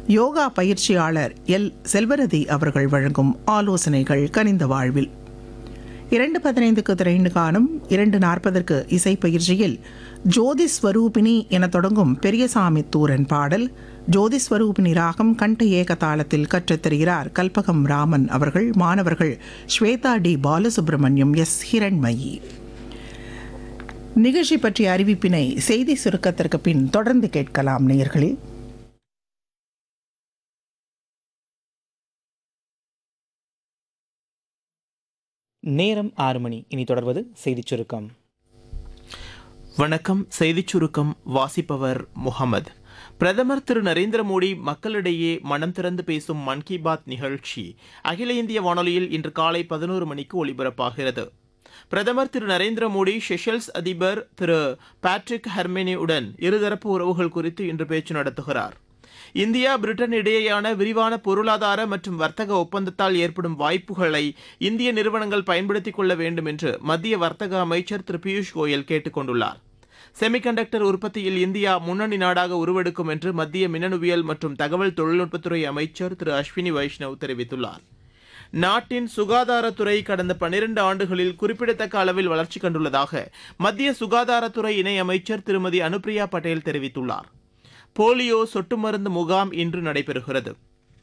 யோகா பயிற்சியாளர் எல் செல்வரதி அவர்கள் வழங்கும் ஆலோசனைகள் கனிந்த வாழ்வில் இரண்டு பதினைந்துக்கு திரைண்டு காணும் இரண்டு நாற்பதற்கு இசை பயிற்சியில் ஜோதி ஸ்வரூபிணி என தொடங்கும் பெரியசாமி தூரன் பாடல் ஜோதி ஸ்வரூபிணி ராகம் கண்ட ஏக தாளத்தில் கற்றுத்தருகிறார் கல்பகம் ராமன் அவர்கள் மாணவர்கள் ஸ்வேதா டி பாலசுப்ரமணியம் எஸ் ஹிரண்மயி நிகழ்ச்சி பற்றிய அறிவிப்பினை செய்தி சுருக்கத்திற்கு பின் தொடர்ந்து கேட்கலாம் நேயர்களே நேரம் ஆறு மணி இனி தொடர்வது செய்திச் சுருக்கம் வணக்கம் செய்திச் சுருக்கம் வாசிப்பவர் முகமது பிரதமர் திரு நரேந்திர மோடி மக்களிடையே மனம் திறந்து பேசும் மன் கி பாத் நிகழ்ச்சி அகில இந்திய வானொலியில் இன்று காலை பதினோரு மணிக்கு ஒலிபரப்பாகிறது பிரதமர் திரு நரேந்திர மோடி செஷல்ஸ் அதிபர் திரு பேட்ரிக் ஹெர்மெனியுடன் இருதரப்பு உறவுகள் குறித்து இன்று பேச்சு நடத்துகிறார் இந்தியா பிரிட்டன் இடையேயான விரிவான பொருளாதார மற்றும் வர்த்தக ஒப்பந்தத்தால் ஏற்படும் வாய்ப்புகளை இந்திய நிறுவனங்கள் பயன்படுத்திக் கொள்ள வேண்டும் என்று மத்திய வர்த்தக அமைச்சர் திரு பியூஷ் கோயல் கேட்டுக் கொண்டுள்ளார் செமிகண்டக்டர் உற்பத்தியில் இந்தியா முன்னணி நாடாக உருவெடுக்கும் என்று மத்திய மின்னணுவியல் மற்றும் தகவல் தொழில்நுட்பத்துறை அமைச்சர் திரு அஸ்வினி வைஷ்ணவ் தெரிவித்துள்ளார் நாட்டின் சுகாதாரத்துறை கடந்த பனிரெண்டு ஆண்டுகளில் குறிப்பிடத்தக்க அளவில் வளர்ச்சி கண்டுள்ளதாக மத்திய சுகாதாரத்துறை இணை அமைச்சர் திருமதி அனுப்பிரியா பட்டேல் தெரிவித்துள்ளார் போலியோ சொட்டு மருந்து முகாம் இன்று நடைபெறுகிறது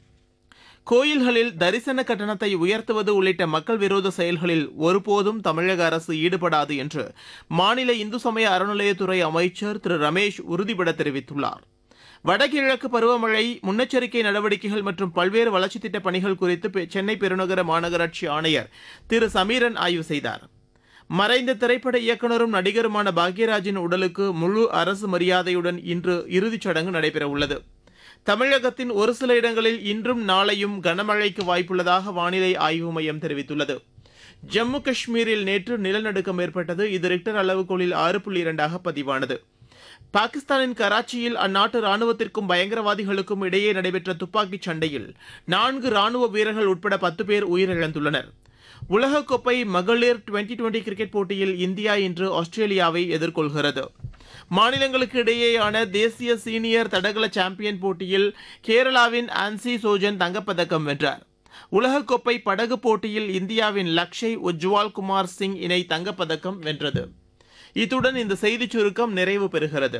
கோயில்களில் தரிசன கட்டணத்தை உயர்த்துவது உள்ளிட்ட மக்கள் விரோத செயல்களில் ஒருபோதும் தமிழக அரசு ஈடுபடாது என்று மாநில இந்து சமய அறநிலையத்துறை அமைச்சர் திரு ரமேஷ் உறுதிபட தெரிவித்துள்ளார் வடகிழக்கு பருவமழை முன்னெச்சரிக்கை நடவடிக்கைகள் மற்றும் பல்வேறு வளர்ச்சித் திட்டப் பணிகள் குறித்து பெ- சென்னை பெருநகர மாநகராட்சி ஆணையர் திரு சமீரன் ஆய்வு செய்தார் மறைந்த திரைப்பட இயக்குனரும் நடிகருமான பாக்யராஜின் உடலுக்கு முழு அரசு மரியாதையுடன் இன்று இறுதிச் சடங்கு நடைபெறவுள்ளது தமிழகத்தின் ஒரு சில இடங்களில் இன்றும் நாளையும் கனமழைக்கு வாய்ப்புள்ளதாக வானிலை ஆய்வு மையம் தெரிவித்துள்ளது ஜம்மு காஷ்மீரில் நேற்று நிலநடுக்கம் ஏற்பட்டது இது ரிக்டர் அளவுகோலில் ஆறு புள்ளி இரண்டாக பதிவானது பாகிஸ்தானின் கராச்சியில் அந்நாட்டு ராணுவத்திற்கும் பயங்கரவாதிகளுக்கும் இடையே நடைபெற்ற துப்பாக்கிச் சண்டையில் நான்கு ராணுவ வீரர்கள் உட்பட பத்து பேர் உயிரிழந்துள்ளனர் உலகக்கோப்பை மகளிர் டுவெண்டி டுவெண்டி கிரிக்கெட் போட்டியில் இந்தியா இன்று ஆஸ்திரேலியாவை எதிர்கொள்கிறது மாநிலங்களுக்கு இடையேயான தேசிய சீனியர் தடகள சாம்பியன் போட்டியில் கேரளாவின் ஆன்சி சோஜன் தங்கப்பதக்கம் வென்றார் உலகக்கோப்பை படகு போட்டியில் இந்தியாவின் லக்ஷய் உஜ்வால் குமார் சிங் இணை தங்கப்பதக்கம் வென்றது இத்துடன் இந்த செய்திச் சுருக்கம் நிறைவு பெறுகிறது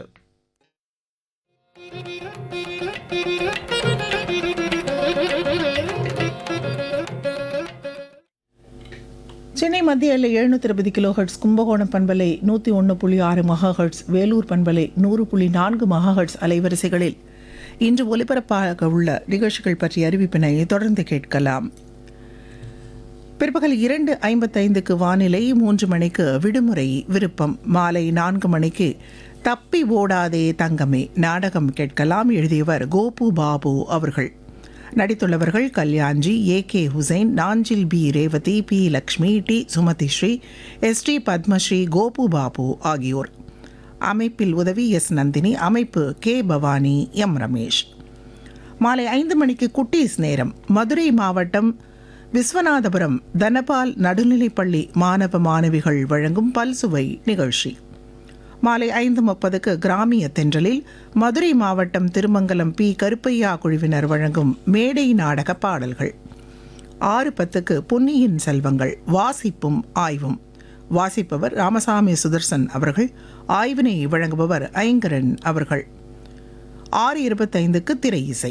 சென்னை மத்திய எல்லை எழுநூத்தி இருபது கிலோ ஹெர்ட்ஸ் கும்பகோணம் பண்பலை நூற்றி ஒன்று புள்ளி ஆறு மகா ஹெர்ட்ஸ் வேலூர் பண்பலை நூறு புள்ளி நான்கு மகா ஹெர்ட்ஸ் அலைவரிசைகளில் இன்று ஒலிபரப்பாக உள்ள நிகழ்ச்சிகள் பற்றிய அறிவிப்பினை தொடர்ந்து கேட்கலாம் பிற்பகல் இரண்டு ஐம்பத்தைந்துக்கு வானிலை மூன்று மணிக்கு விடுமுறை விருப்பம் மாலை நான்கு மணிக்கு தப்பி ஓடாதே தங்கமே நாடகம் கேட்கலாம் எழுதியவர் கோபு பாபு அவர்கள் நடித்துள்ளவர்கள் Kalyanji A K Hussain Nanjil P Revathi P Lakshmi D Sumathi Sri S D Padmashri Gopu Babu ஆகியோர் அமைப்பில் உதவி எஸ் நந்தினி அமைப்பு கே பவானி எம் ரமேஷ் மாலை ஐந்து மணிக்கு குட்டீஸ் நேரம் மதுரை மாவட்டம் விஸ்வநாதபுரம் தனபால் நடுநிலைப்பள்ளி மாணவ மாணவிகள் வழங்கும் பல்சுவை நிகழ்ச்சி மாலை ஐந்து முப்பதுக்கு கிராமிய தென்றலில் மதுரை மாவட்டம் திருமங்கலம் பி கருப்பையா குழுவினர் வழங்கும் மேடை நாடக பாடல்கள் ஆறு பத்துக்கு பொன்னியின் செல்வங்கள் வாசிப்பும் ஆய்வும் வாசிப்பவர் ராமசாமி சுதர்சன் அவர்கள் ஆய்வினை வழங்குபவர் ஐங்கரன் அவர்கள் ஆறு இருபத்தைந்துக்கு திரை இசை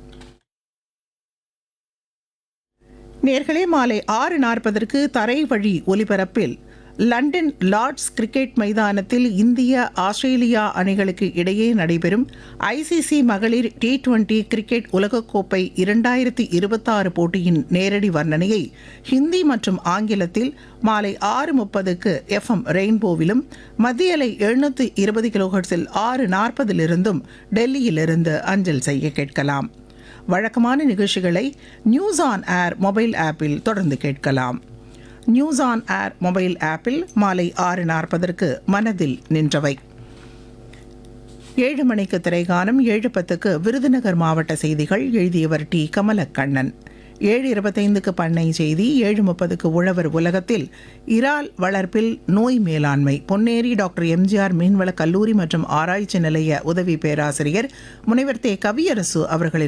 நேர்களே மாலை ஆறு நாற்பதற்கு தரை வழி ஒலிபரப்பில் லண்டன் லார்ட்ஸ் கிரிக்கெட் மைதானத்தில் இந்திய ஆஸ்திரேலியா அணிகளுக்கு இடையே நடைபெறும் ஐசிசி மகளிர் டி டுவெண்டி கிரிக்கெட் உலகக்கோப்பை இரண்டாயிரத்தி இருபத்தாறு போட்டியின் நேரடி வர்ணனையை ஹிந்தி மற்றும் ஆங்கிலத்தில் மாலை ஆறு முப்பதுக்கு எஃப்எம் ரெயின்போவிலும் மத்திய அலை எழுநூற்றி இருபது கிலோஹெர்ட்ஸில் ஆறு நாற்பதிலிருந்தும் டெல்லியிலிருந்து அஞ்சல் செய்ய கேட்கலாம் வழக்கமான நிகழ்ச்சிகளை நியூஸ் ஆன் ஏர் மொபைல் ஆப்பில் தொடர்ந்து கேட்கலாம் நியூஸ் ஆன் ஏர் மொபைல் ஆப்பில் மாலை ஆறு நாற்பதற்கு மனதில் நின்றவை ஏழு மணிக்கு திரைகானம் ஏழு பத்துக்கு விருதுநகர் மாவட்ட செய்திகள் எழுதியவர் டி கமலக்கண்ணன் ஏழு இருபத்தைந்துக்கு பண்ணை செய்தி ஏழு முப்பதுக்கு உழவர் உலகத்தில் இறால் வளர்ப்பில் நோய் மேலாண்மை பொன்னேரி டாக்டர் எம்ஜிஆர் மீன்வள கல்லூரி மற்றும் ஆராய்ச்சி நிலைய உதவி பேராசிரியர் முனைவர் தே கவியரசு அவர்களின்